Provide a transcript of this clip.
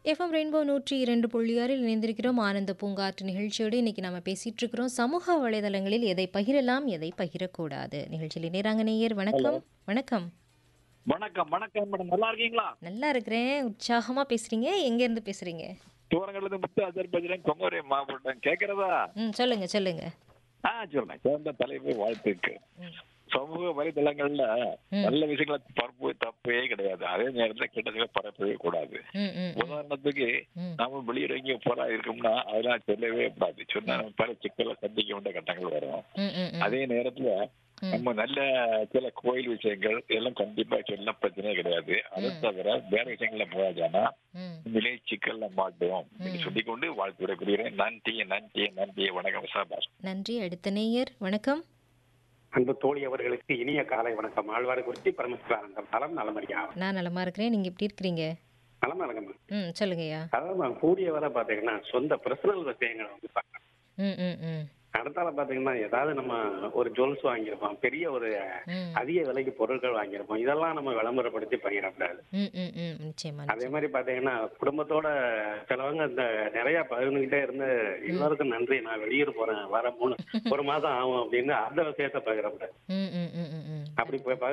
FM rainbow நூற்றி இரண்டு புள்ளி ஆறில் இணைந்திருக்கிறோம் ஆனந்த பூங்காற்று நிகழ்ச்சியோடு இன்னைக்கு நம்ம பேசிட்டு இருக்கிறோம் சமூக வலைதளங்களில் எதை பகிரலாம் எதை பகிரக்கூடாது நிகழ்ச்சியில் இணைறாங்க நேயர் வணக்கம் வணக்கம் வணக்கம் வணக்கம் மேடம் நல்லா இருக்கீங்களா நல்லா இருக்கிறேன் உற்சாகமா பேசுறீங்க எங்க இருந்து பேசுறீங்க தூரங்கள்ல இருந்து முத்து அஜர்பஜன் கொங்கோரே மாவட்டம் கேக்குறதா ம் சொல்லுங்க சொல்லுங்க ஆ சொல்றேன் சிறந்த தலைப்பு வாழ்த்துக்கு ம். சமூக வலைதளங்கள்ல ம். நல்ல விஷயங்களை பரப்பு தப்பே கிடையாது அதே நேரத்துல கெட்டதுகளை பரப்பவே கூடாது ம் ம் ம், உதாரணத்துக்கு ம் நாம வெளியிட எங்கேயோ போறா இருக்கோம்னா அதெல்லாம் சொல்லவே கூடாது சொன்னா நம்ம பல சிக்கலை சந்திக்க வேண்டிய கட்டங்கள் வரும் ம் ம் ம் அதே நேரத்துல ம். நம்ம நல்ல சில கோயில் விஷயங்கள் இதெல்லாம் கண்டிப்பா சொல்ல பிரச்சனையே கிடையாது அதை தவிர வேற விஷயங்கள்ல போயாச்சானா ம் விலை சிக்கல்ல மாட்டோம் என்று ம். சொல்லிக்கொண்டு வாழ்த்து விடக்கூடியேன் நன்றி நன்றி நன்றி வணக்கம் சாபாஷ் நன்றி அடுத்த நேயர் வணக்கம் அன்பு தோழி அவர்களுக்கு இனிய காலை வணக்கம் ஆழ்வார்குறிச்சி பரமசிவானந்தம் நலம் நலமறியா நான் நலமா இருக்கிறேன் நீங்க எப்படி இருக்கிறீங்க நலம் நலங்கம்மா ம் சொல்லுங்கய்யா அதாவது நான் கூடிய வரை பாத்தீங்கன்னா சொந்த பர்சனல் விஷயங்களை வந்து பார்க்கணும் ம் ம் ம் அடுத்தால பாத்தீங்கன்னா ஏதாவது நம்ம ஒரு ஜுவல்ஸ் வாங்கியிருப்போம் பெரிய ஒரு ம் அதிக விலைக்கு பொருட்கள் வாங்கியிருப்போம் இதெல்லாம் நம்ம விளம்பரப்படுத்தி பகிரக்கூடாது ம் ம் ம் நிச்சயமா அதே மாதிரி பாத்தீங்கன்னா குடும்பத்தோட சிலவங்க இந்த நிறைய பகிர்ந்துகிட்டே இருந்து எல்லாருக்கும் நன்றி நான் வெளியூர் போறேன் வர மூணு ஒரு மாதம் ஆகும் அப்படின்னு அந்த விஷயத்த பகிரக்கூடாது ம் ம் ம் ம் ம் அப்படி போய்